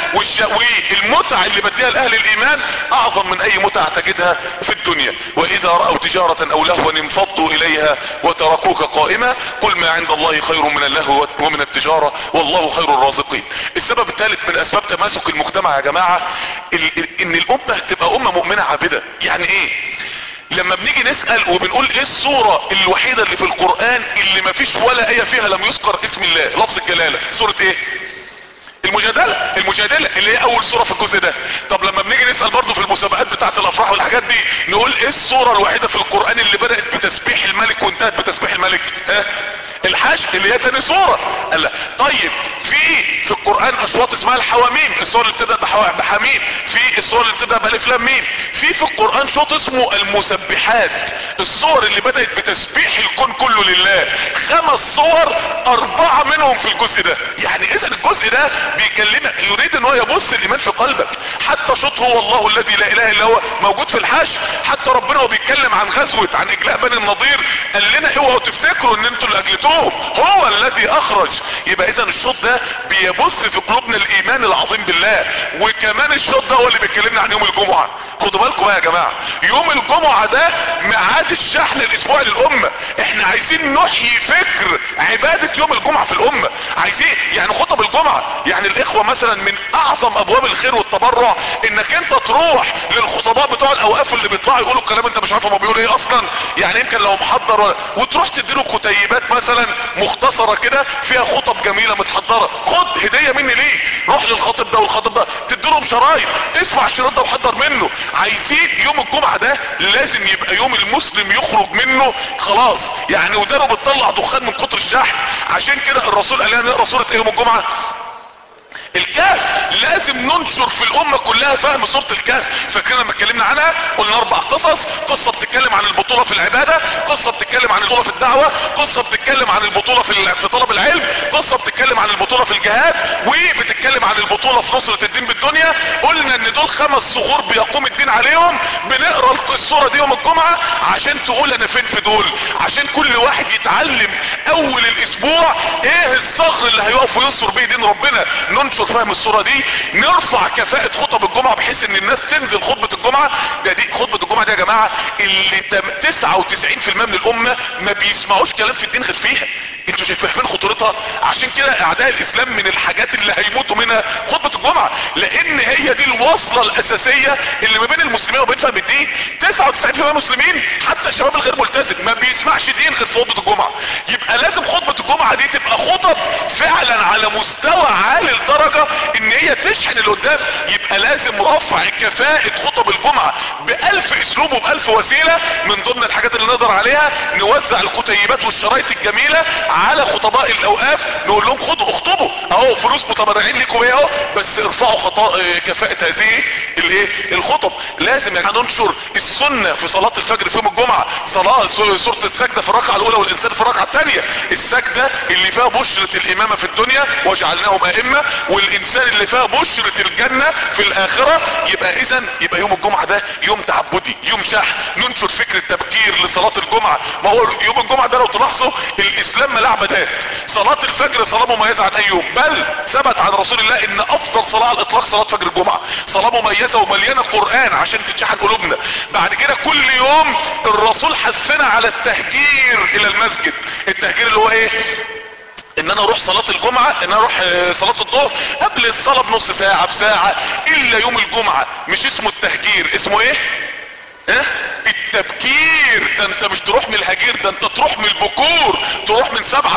والمتع اللي بديها لاهل الايمان اعظم من اي متع تجدها في الدنيا واذا رأوا تجارة او لهوا انفضوا اليها وتركوك قائمة قل ما عند الله خير من اللهو ومن التجارة والله خير الرازقين السبب الثالث من اسباب تماسك المجتمع يا جماعة ان الامة تبقى امة مؤمنة عابدة يعني ايه لما بنيجي نسأل وبنقول ايه الصورة الوحيدة اللي في القرآن اللي ما فيش ولا ايه فيها لم يذكر اسم الله لفظ الجلالة صورة ايه المجادلة المجادلة اللي هي اول صورة في الجزء ده طب لما بنيجي نسأل برضو في المسابقات بتاعت الافراح والحاجات دي نقول ايه الصورة الوحيدة في القرآن اللي بدأت بتسبيح الملك وانتهت بتسبيح الملك ها الحشر اللي هي تاني صورة قال لا طيب في في القرآن اصوات اسمها الحواميم الصور اللي بتبدأ بحميم في الصور اللي بتبدأ بالف لام ميم في في القرآن شوط اسمه المسبحات الصور اللي بدأت بتسبيح الكون كله لله خمس صور اربعة منهم في الجزء ده يعني اذا الجزء ده بيكلمك يريد ان هو يبص الايمان في قلبك حتى شوط هو الله الذي لا اله الا هو موجود في الحشر حتى ربنا هو بيتكلم عن غزوة عن اجلاء بني النضير قال لنا اوعوا تفتكروا ان انتوا اللي اجلتوه هو الذي اخرج يبقى اذا الشوط ده بيبص في قلوبنا الايمان العظيم بالله وكمان الشوط ده هو اللي بيكلمنا عن يوم الجمعة خدوا بالكم بقى يا جماعة يوم الجمعة ده ميعاد الشحن الاسبوعي للامة احنا عايزين نحيي فكر عبادة يوم الجمعة في الامة عايزين يعني خطب الجمعة يعني الاخوة مثلا من اعظم ابواب الخير والتبرع انك انت تروح للخطباء بتوع الاوقاف اللي بيطلعوا يقولوا الكلام انت مش عارف هما بيقولوا ايه اصلا يعني يمكن لو محضر ولا وتروح تديله كتيبات مثلا مختصرة كده فيها خطب جميلة متحضرة خد هدية مني ليه روح للخطب ده والخطب ده تديلهم شرايط اسمع الشريط ده وحضر منه عايزين يوم الجمعة ده لازم يبقى يوم المسلم يخرج منه خلاص يعني ودانه بتطلع دخان من كتر الشحن عشان كده الرسول قال لنا نقرا سورة ايه يوم الجمعة الكهف لازم ننشر في الامة كلها فهم سورة الكهف فاكرين لما اتكلمنا عنها قلنا اربع قصص قصة بتتكلم عن البطولة في العبادة قصة بتتكلم عن البطولة في الدعوة قصة بتتكلم عن البطولة في في طلب العلم قصة بتتكلم عن البطولة في الجهاد وبتتكلم عن البطولة في نصرة الدين بالدنيا قلنا ان دول خمس صخور بيقوم الدين عليهم بنقرا الصورة دي يوم الجمعة عشان تقول انا فين في دول عشان كل واحد يتعلم اول الاسبوع ايه الصخر اللي هيقف وينصر بيه دين ربنا ننشر فهم الصورة دي نرفع كفاءة خطب الجمعة بحيث ان الناس تنزل خطبة الجمعة ده دي خطبة الجمعة دي يا جماعة اللي 99% من الامة ما بيسمعوش كلام في الدين غير فيها انتوا شايفين فاهمين خطورتها عشان كده اعداء الاسلام من الحاجات اللي هيموتوا منها خطبة الجمعة لان هي دي الوصلة الاساسية اللي ما بين المسلمين وبين فهم الدين 99% مسلمين حتى الشباب الغير ملتزم ما بيسمعش دين غير في خطبة الجمعة يبقى لازم خطبة الجمعة دي تبقى خطب فعلا على مستوى عالي لدرجة ان هي تشحن اللي قدام يبقى لازم رفع كفاءة خطب الجمعة بألف اسلوب وبألف وسيلة من ضمن الحاجات اللي نقدر عليها نوزع الكتيبات والشرايط الجميلة على خطباء الاوقاف نقول لهم خدوا اخطبوا اهو فلوس متبرعين لكم ايه اهو بس ارفعوا خطا كفاءة هذه الايه الخطب لازم يعني ننشر السنة في صلاة الفجر في يوم الجمعة صلاة سورة السجدة في الركعة الاولى والانسان في الركعة الثانية السجدة اللي فيها بشرة الامامة في الدنيا وجعلناهم ائمة والانسان اللي فيها بشرة الجنة في الاخرة يبقى اذا يبقى يوم الجمعة ده يوم تعبدي يوم شح ننشر فكر التبكير لصلاة الجمعة ما هو يوم الجمعة ده لو تلاحظوا الاسلام ملاع بدات صلاة الفجر صلاة مميزة عن اي يوم بل ثبت عن رسول الله ان افضل صلاة على الاطلاق صلاة فجر الجمعة صلاة مميزة ومليانة قرآن عشان تتشحن قلوبنا بعد كده كل يوم الرسول حثنا على التهجير الى المسجد التهجير اللي هو ايه ان انا اروح صلاة الجمعة ان انا اروح صلاة الظهر قبل الصلاة بنص ساعة بساعة الا يوم الجمعة مش اسمه التهجير اسمه ايه اه التبكير ده انت مش تروح من الهجير ده انت تروح من البكور تروح من سبعة تمانية الصبح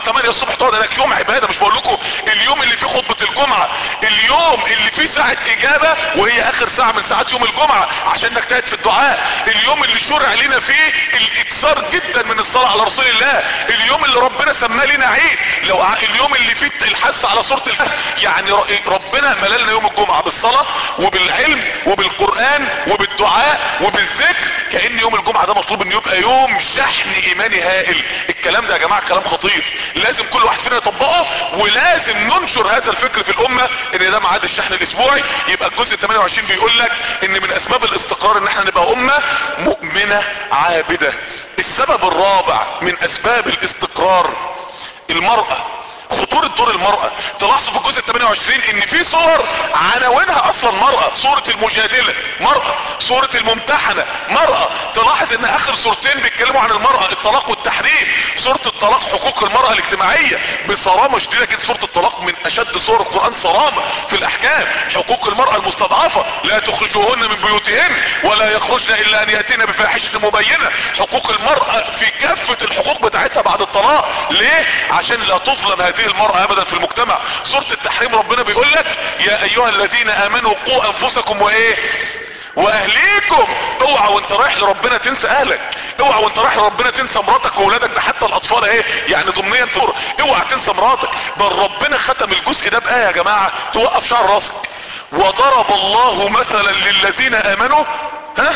الصبح تقعد هناك يوم عباده مش بقول لكم اليوم اللي فيه خطبه الجمعه اليوم اللي فيه ساعه اجابه وهي اخر ساعه من ساعات يوم الجمعه عشان نجتهد في الدعاء اليوم اللي شرع لنا فيه الاكثار جدا من الصلاه على رسول الله اليوم اللي ربنا سماه لنا عيد لو ع- اليوم اللي فيه الحث على سوره الكهف يعني ر- ربنا مللنا يوم الجمعه بالصلاه وبالعلم وبالقران وبالدعاء وبالذكر كان يوم الجمعه ده مطلوب انه يبقى يوم شحن ايماني هائل الكلام ده يا جماعه كلام خطير لازم كل واحد فينا يطبقه ولازم ننشر هذا الفكر في الامه ان ده ميعاد الشحن الاسبوعي يبقى الجزء 28 بيقول لك ان من اسباب الاستقرار ان احنا نبقى امه مؤمنه عابده السبب الرابع من اسباب الاستقرار المرأة خطورة دور المرأة تلاحظوا في الجزء 28 ان في صور عناوينها اصلا مرأة صورة المجادلة مرأة صورة الممتحنة مرأة تلاحظ ان اخر صورتين بيتكلموا عن المرأة الطلاق والتحريم صورة الطلاق حقوق المرأة الاجتماعية بصرامة شديدة كده صورة الطلاق من اشد صور القرآن صرامة في الاحكام حقوق المرأة المستضعفة لا تخرجوهن من بيوتهن ولا يخرجن الا ان ياتين بفاحشة مبينة حقوق المرأة في كافة الحقوق بتاعتها بعد الطلاق ليه عشان لا تظلم هذه المرأة ابدا في المجتمع سورة التحريم ربنا بيقول لك يا ايها الذين امنوا قوا انفسكم وايه واهليكم اوعى وانت رايح لربنا تنسى اهلك اوعى وانت رايح لربنا تنسى مراتك واولادك ده حتى الاطفال اهي يعني ضمنيا فور اوعى تنسى مراتك بل ربنا ختم الجزء ده بايه يا جماعه توقف شعر راسك وضرب الله مثلا للذين امنوا ها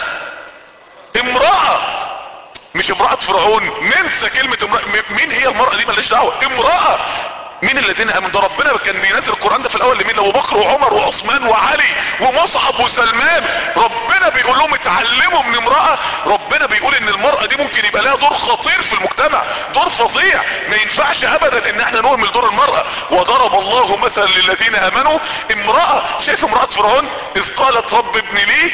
امراه مش امرأة فرعون ننسى كلمة امرأة م- مين هي المرأة دي مالهاش دعوة امرأة مين الذين امنوا ده ربنا كان بينزل القرآن ده في الاول لمين ابو بكر وعمر وعثمان وعلي ومصعب وسلمان ربنا بيقول لهم اتعلموا من امرأة ربنا بيقول ان المرأة دي ممكن يبقى لها دور خطير في المجتمع دور فظيع ما ينفعش ابدا ان احنا نهمل دور المرأة وضرب الله مثلا للذين امنوا امرأة شايف امرأة فرعون اذ قالت رب ابن لي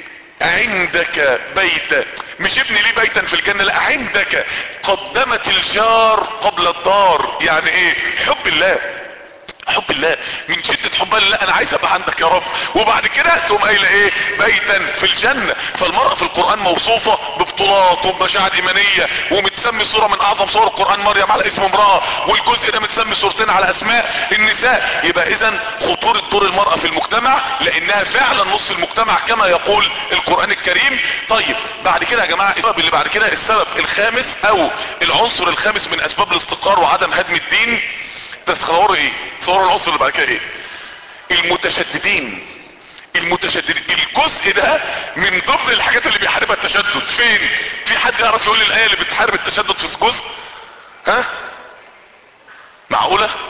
عندك بيتا مش ابني ليه بيتا في الجنة لا عندك قدمت الجار قبل الدار يعني ايه حب الله حب الله من شدة حبها لا انا عايز ابقى عندك يا رب وبعد كده تقوم قايله ايه بيتا في الجنة فالمرأة في القرآن موصوفة ببطولات وبمشاعر ايمانية ومتسمي صورة من اعظم صور القرآن مريم على اسم امرأة والجزء ده متسمي صورتين على اسماء النساء يبقى اذا خطورة دور المرأة في المجتمع لانها فعلا نص المجتمع كما يقول القرآن الكريم طيب بعد كده يا جماعة السبب اللي بعد كده السبب الخامس او العنصر الخامس من اسباب الاستقرار وعدم هدم الدين تصوروا ايه تصوروا العنصر اللي بعد كده ايه المتشددين المتشددين الجزء ده من ضمن الحاجات اللي بيحاربها التشدد فين في حد يعرف يقول لي الايه اللي بتحارب التشدد في جزء ها معقوله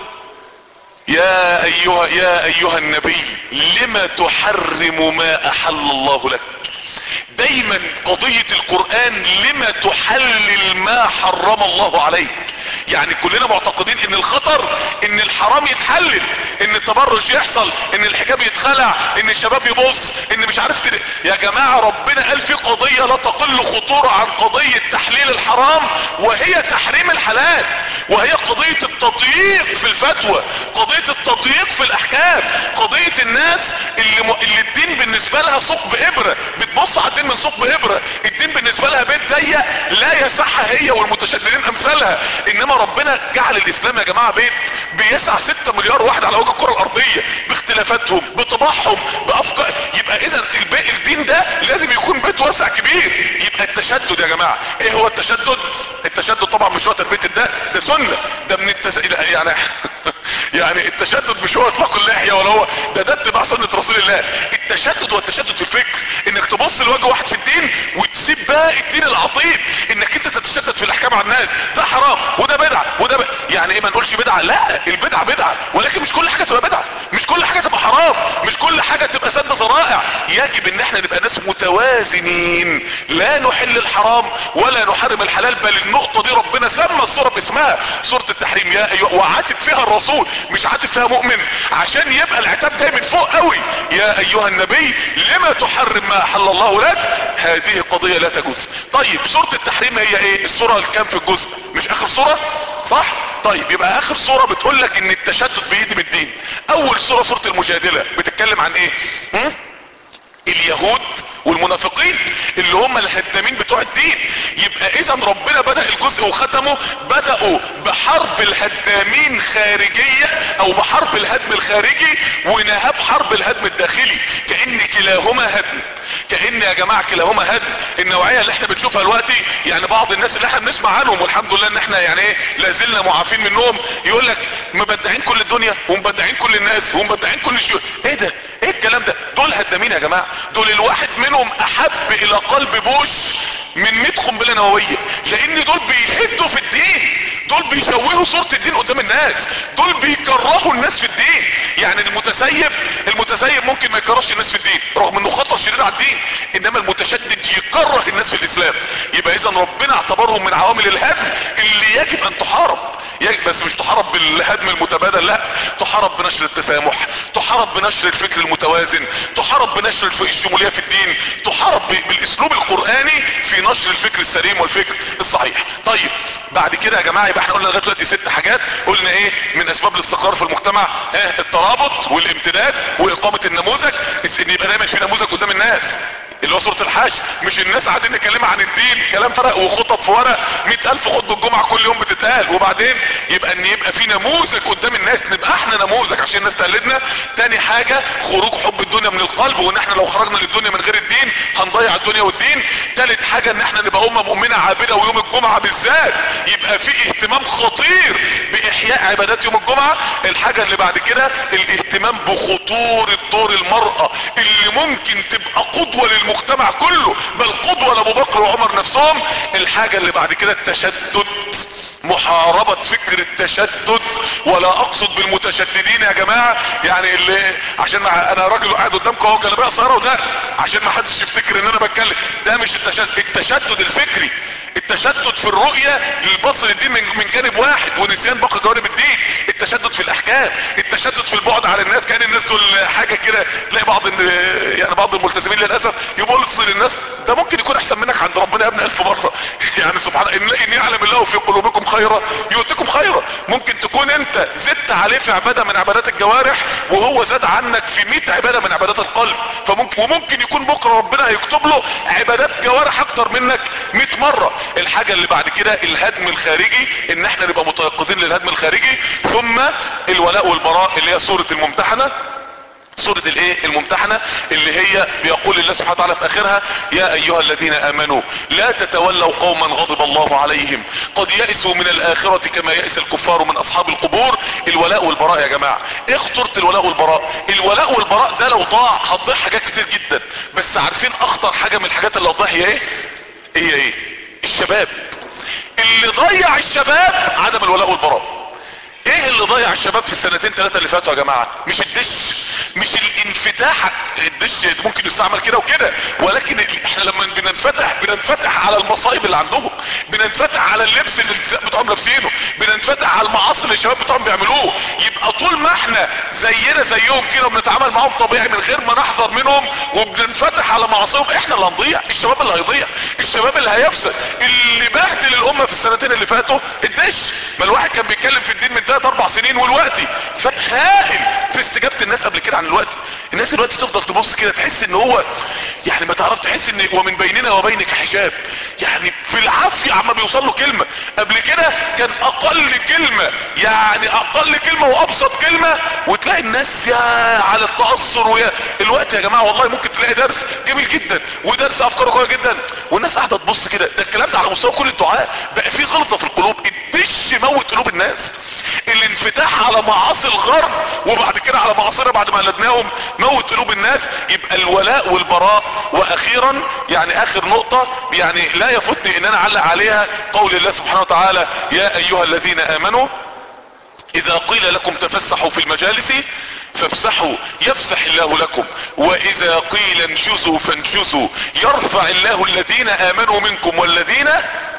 يا ايها يا ايها النبي لما تحرم ما احل الله لك دايما قضية القرآن لما تحلل ما حرم الله عليك يعني كلنا معتقدين ان الخطر ان الحرام يتحلل ان التبرج يحصل ان الحجاب يتخلع ان الشباب يبص ان مش عارف كده يا جماعة ربنا قال في قضية لا تقل خطورة عن قضية تحليل الحرام وهي تحريم الحلال وهي قضية التضييق في الفتوى قضية التضييق في الاحكام قضية الناس اللي, م... اللي الدين بالنسبة لها ثقب ابرة بتبص على الدين من ثقب ابرة الدين بالنسبة لها بيت ضيق لا يسعها هي والمتشددين امثالها انما ربنا جعل الاسلام يا جماعة بيت بيسع 6 مليار واحد على وجه الكرة الارضية باختلافاتهم بطباعهم بافكار يبقى اذا الباقي الدين ده لازم يكون بيت واسع كبير يبقى التشدد يا جماعة ايه هو التشدد التشدد طبعا مش هو تربية الدق ده سنة ده من التس... يعني يعني التشدد مش هو اطلاق اللحية ولا هو ده ده اتباع سنة رسول الله التشدد هو التشدد في الفكر انك تبص لوجه واحد في الدين وتسيب باقي الدين العظيم انك انت تتشدد في الاحكام على الناس ده حرام وده بدعة وده ب... يعني ايه ما نقولش بدعة لا البدعة بدعة ولكن مش كل حاجة تبقى بدعة مش كل حاجة تبقى حرام مش كل حاجة تبقى سد ذرائع يجب ان احنا نبقى ناس متوازنين لا نحل الحرام ولا نحرم الحلال بل النقطة دي ربنا سمى الصورة باسمها سورة التحريم يا ايها وعاتب فيها الرسول مش عاتب فيها مؤمن عشان يبقى العتاب جاي من فوق قوي يا ايها النبي لما تحرم ما احل الله لك هذه قضية لا تجوز طيب سورة التحريم هي ايه السورة الكام في الجزء مش اخر سورة صح طيب يبقى اخر سورة بتقول لك ان التشدد بيهدم الدين اول سورة سورة المجادلة بتتكلم عن ايه هم؟ اليهود والمنافقين اللي هم الهدامين بتوع الدين يبقى اذا ربنا بدأ الجزء وختمه بدأوا بحرب الهدامين خارجية او بحرب الهدم الخارجي ونهى بحرب الهدم الداخلي كأن كلاهما هدم كأن يا جماعة كلاهما هدم النوعية اللي احنا بنشوفها دلوقتي يعني بعض الناس اللي احنا بنسمع عنهم والحمد لله ان احنا يعني ايه لازلنا معافين منهم يقول لك مبدعين كل الدنيا ومبدعين كل الناس ومبدعين كل الشيوخ ايه ده ايه الكلام ده دول هدامين يا جماعة دول الواحد منهم احب الى قلب بوش من 100 قنبله نوويه لان دول بيهدوا في الدين دول بيشوهوا صورة الدين قدام الناس دول بيكرهوا الناس في الدين يعني المتسيب المتسيب ممكن ما يكرهش الناس في الدين رغم انه خطر شديد على الدين انما المتشدد يكره الناس في الاسلام يبقى اذا ربنا اعتبرهم من عوامل الهدم اللي يجب ان تحارب يجب بس مش تحارب بالهدم المتبادل لا تحارب بنشر التسامح تحارب بنشر الفكر المتوازن تحارب بنشر الف- الشمولية في الدين تحارب ب- بالاسلوب القرآني في نشر الفكر السليم والفكر الصحيح طيب بعد كده يا جماعة يبقى احنا قلنا لغاية دلوقتي ست حاجات قلنا ايه من اسباب الاستقرار في المجتمع اه الترابط والامتداد واقامة النموذج اس- ان يبقى دايما في نموذج قدام الناس اللي هو سورة الحج مش الناس قاعدين نتكلم عن الدين كلام فرق وخطب في ورق مئة الف خطبة الجمعة كل يوم بتتقال وبعدين يبقى ان يبقى في نموذج قدام الناس نبقى احنا نموذج عشان الناس تقلدنا تاني حاجة خروج حب الدنيا من القلب وان احنا لو خرجنا للدنيا من غير الدين هنضيع الدنيا والدين تالت حاجة ان احنا نبقى امة مؤمنة عابدة ويوم الجمعة بالذات يبقى في اهتمام خطير باحياء عبادات يوم الجمعة الحاجة اللي بعد كده الاهتمام بخطورة دور المرأة اللي ممكن تبقى قدوة للمجتمع كله بل قدوة لابو بكر وعمر نفسهم الحاجة اللي بعد كده التشدد محاربة فكر التشدد ولا اقصد بالمتشددين يا جماعة يعني اللي عشان ما انا راجل قاعد قدامكم اهو جلابيه قصيره وده عشان ما حدش يفتكر ان انا بتكلم ده مش التشدد التشدد الفكري التشدد في الرؤية للبصر الدين من, من جانب واحد ونسيان باقي جوانب الدين التشدد في الاحكام التشدد في البعد على الناس كان الناس دول حاجة كده تلاقي بعض ال- يعني بعض الملتزمين للاسف يبص للناس ده ممكن يكون احسن منك عند ربنا يا ابني الف مرة يعني سبحان الله ان, إن يعلم الله في قلوبكم خيرا يؤتكم خيرا ممكن تكون انت زدت عليه في عبادة من عبادات الجوارح وهو زاد عنك في 100 عبادة من عبادات القلب فممكن وممكن يكون بكرة ربنا هيكتب له عبادات جوارح اكتر منك 100 مرة الحاجة اللي بعد كده الهدم الخارجي ان احنا نبقى متيقظين للهدم الخارجي ثم الولاء والبراء اللي هي سورة الممتحنة سورة الايه الممتحنة اللي هي بيقول الله سبحانه وتعالى في اخرها يا ايها الذين امنوا لا تتولوا قوما غضب الله عليهم قد يئسوا من الاخرة كما يئس الكفار من اصحاب القبور الولاء والبراء يا جماعة ايه خطورة الولاء والبراء الولاء والبراء ده لو ضاع هتضيع حاجات كتير جدا بس عارفين اخطر حاجة من الحاجات اللي هتضيع هي ايه هي ايه الشباب اللي ضيع الشباب عدم الولاء والبراء ايه اللي ضيع الشباب في السنتين ثلاثة اللي فاتوا يا جماعة مش الدش مش الانفتاح الدش ممكن يستعمل كده وكده ولكن احنا لما بننفتح بننفتح على المصايب اللي عندهم بننفتح على اللبس اللي النساء بتوعهم لابسينه بننفتح على المعاصي اللي الشباب بتوعهم بيعملوه يبقى طول ما احنا زينا زيهم كده وبنتعامل معاهم طبيعي من غير ما نحذر منهم وبننفتح على معاصيهم احنا اللي هنضيع الشباب اللي هيضيع الشباب اللي هيفسد اللي بهدل الامه في السنتين اللي فاتوا الدش ما الواحد كان بيتكلم في الدين من ثلاث اربع سنين والوقتي فهائل في استجابه الناس قبل كده عن الوقت الناس دلوقتي تفضل تبص كده تحس ان هو يعني ما تعرف تحس ان ومن بيننا وبينك حجاب يعني بالعافيه عم بيوصل له كلمه قبل كده كان اقل كلمه يعني اقل كلمه وابسط كلمه وتلاقي الناس يا على التاثر ويا الوقت يا جماعه والله ممكن تلاقي درس جميل جدا ودرس افكاره قويه جدا والناس قاعده تبص كده ده الكلام ده على مستوى كل الدعاء بقى في غلطه في القلوب الدش موت قلوب الناس الانفتاح على معاصي الغرب وبعد كده على معاصينا بعد ما قلدناهم موت قلوب الناس يبقى الولاء والبراء واخيرا يعني اخر نقطة يعني لا يفوتني ان انا اعلق عليها قول الله سبحانه وتعالى يا ايها الذين امنوا اذا قيل لكم تفسحوا في المجالس فافسحوا يفسح الله لكم واذا قيل انشزوا فانشزوا يرفع الله الذين امنوا منكم والذين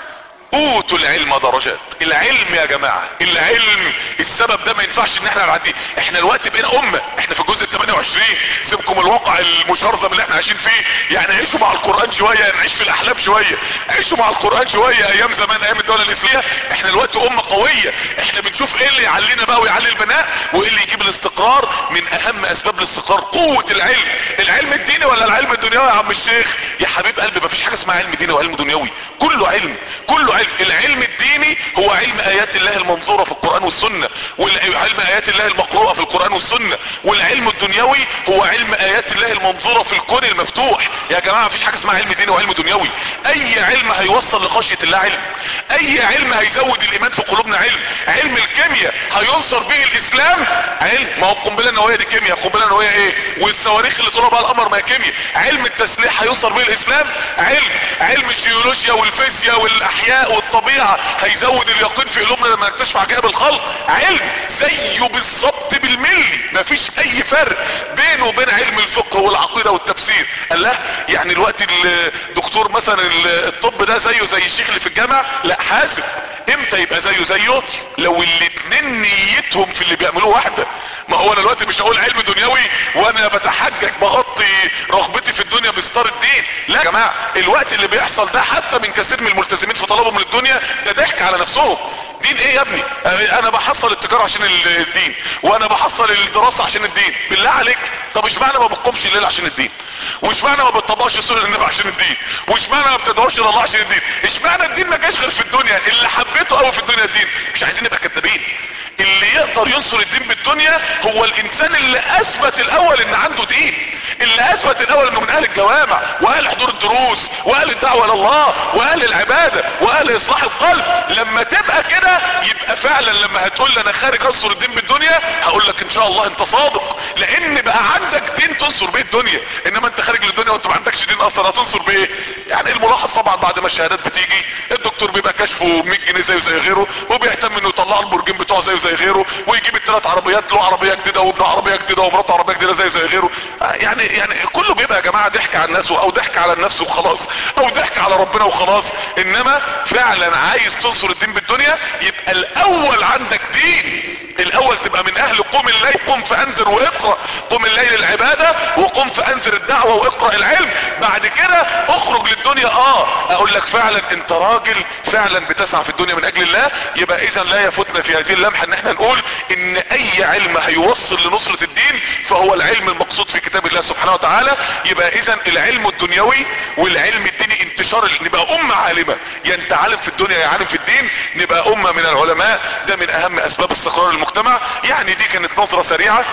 اوتوا العلم درجات العلم يا جماعة العلم السبب ده ما ينفعش ان احنا نعديه احنا الوقت بقينا امة احنا في الجزء ال 28 سيبكم الواقع المشرذم اللي احنا عايشين فيه يعني عيشوا مع القرآن شوية نعيش في الاحلام شوية عيشوا مع القرآن شوية ايام زمان ايام الدولة الاسلامية احنا الوقت امة قوية احنا بنشوف ايه اللي يعلينا بقى ويعلي البناء وايه اللي يجيب الاستقرار من اهم اسباب الاستقرار قوة العلم العلم الديني ولا العلم الدنيوي يا عم الشيخ يا حبيب قلبي ما فيش حاجة اسمها علم ديني وعلم دنيوي كله علم كله علم العلم الديني هو علم ايات الله المنظورة في القرآن والسنة والعلم ايات الله المقروءة في القرآن والسنة والعلم الدنيوي هو علم ايات الله المنظورة في الكون المفتوح يا جماعة مفيش حاجة اسمها علم ديني وعلم دنيوي اي علم هيوصل لخشية الله علم اي علم هيزود الايمان في قلوبنا علم علم الكيمياء هينصر به الاسلام علم ما هو القنبله النوويه دي كيمياء القنبله النوويه ايه والصواريخ اللي طلعوا بها القمر ما هي كيمياء علم التسليح هينصر به الاسلام علم علم الجيولوجيا والفيزياء والاحياء والطبيعه هيزود اليقين في قلوبنا لما نكتشف عجائب الخلق علم زيه بالظبط بالملي مفيش اي فرق بينه وبين علم الفقه والعقيده والتفسير قال لا يعني الوقت الدكتور مثلا الطب ده زيه زي الشيخ اللي في الجامع لا حاسب امتى يبقى زيه زيه لو الاتنين نيتهم في اللي بيعملوه واحدة ما هو انا دلوقتي مش هقول علم دنيوي وانا بتحجج بغطي رغبتي في الدنيا بستار الدين لا يا جماعة الوقت اللي بيحصل ده حتى من كثير من الملتزمين في طلبهم للدنيا ده ضحك على نفسهم دين ايه يا ابني انا بحصل التجارة عشان الدين وانا بحصل الدراسة عشان الدين بالله عليك طب اشمعنى ما بتقومش الليل عشان الدين واشمعنى ما بتطبقش سنن النبي عشان الدين واشمعنى ما بتدعوش الى الله عشان الدين اشمعنى الدين ما جاش غير في الدنيا اللي حبيته قوي في الدنيا الدين مش عايزين نبقى كدابين اللي يقدر ينصر الدين بالدنيا هو الانسان اللي اثبت الاول ان عنده دين اللي اثبت الاول انه من اهل الجوامع واهل حضور الدروس واهل الدعوة الى الله واهل العبادة واهل اصلاح القلب لما تبقى كده يبقى فعلا لما هتقول لي انا خارج انصر الدين بالدنيا هقول لك ان شاء الله انت صادق لان بقى عندك دين تنصر بيه الدنيا انما انت خارج للدنيا وانت ما عندكش دين اصلا هتنصر بايه يعني الملاحظ طبعا بعد ما الشهادات بتيجي الدكتور بيبقى كشفه 100 جنيه زيه زي غيره وبيهتم انه يطلع البرجين بتوعه زيه زي غيره ويجيب الثلاث عربيات له عربيه جديده وابنه عربيه جديده ومراته عربيه جديده زي زي غيره يعني يعني كله بيبقى يا جماعه ضحك على الناس او ضحك على النفس وخلاص او ضحك على ربنا وخلاص انما فعلا عايز تنصر الدين بالدنيا يبقى الاول عندك دين الاول تبقى من اهل قوم الليل قم فانذر واقرا قم الليل العباده وقم فانذر الدعوه واقرا العلم بعد كده اخرج للدنيا اه اقول لك فعلا انت راجل فعلا بتسعى في الدنيا من اجل الله يبقى اذا لا يفوتنا في هذه اللمحه ان احنا نقول ان اي علم هيوصل لنصره الدين فهو العلم المقصود في كتاب الله سبحانه وتعالى يبقى اذا العلم الدنيوي والعلم الديني انتشار نبقى امه عالمه يا انت عالم في الدنيا يا عالم في الدين نبقى امه من العلماء ده من اهم اسباب استقرار المجتمع يعني دي كانت نظرة سريعة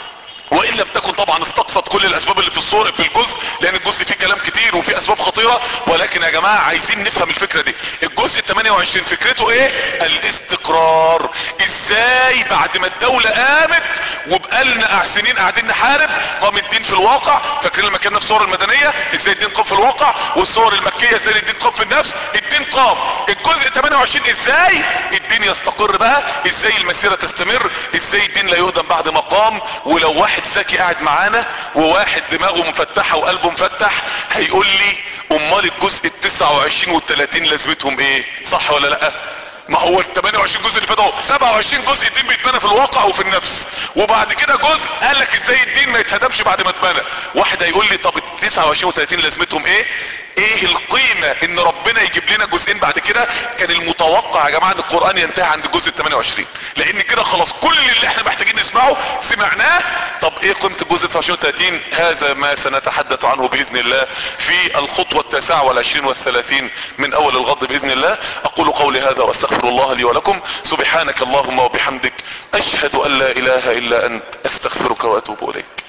وان لم تكن طبعا استقصت كل الاسباب اللي في الصور في الجزء لان الجزء فيه كلام كتير وفيه اسباب خطيرة ولكن يا جماعة عايزين نفهم الفكرة دي الجزء 28 فكرته ايه الاستقرار ازاي بعد ما الدولة قامت وبقالنا سنين قاعدين نحارب قام الدين في الواقع فاكرين لما كنا في الصور المدنية ازاي الدين قام في الواقع والصور المكية ازاي الدين قام في النفس الدين قام الجزء 28 ازاي الدين يستقر بقى ازاي المسيرة تستمر ازاي الدين لا يهدم بعد ما قام ولو واحد ذكي قاعد معانا وواحد دماغه مفتحة وقلبه مفتح هيقول لي امال الجزء ال 29 وال 30 لازمتهم ايه صح ولا لا ما هو ال 28 جزء اللي فات اهو 27 جزء الدين بيتبنى في الواقع وفي النفس وبعد كده جزء قال لك ازاي الدين ما يتهدمش بعد ما اتبنى واحد هيقول لي طب ال 29 و 30 لازمتهم ايه ايه القيمة ان ربنا يجيب لنا جزئين بعد كده كان المتوقع يا جماعة ان القرآن ينتهي عند الجزء ال 28 لان كده خلاص كل اللي احنا محتاجين نسمعه سمعناه طب ايه قيمة الجزء 29 و 30 هذا ما سنتحدث عنه باذن الله في الخطوة التاسعة والعشرين والثلاثين من اول الغض باذن الله اقول قولي هذا واستغفر الله لي ولكم سبحانك اللهم وبحمدك اشهد ان لا اله الا انت استغفرك واتوب اليك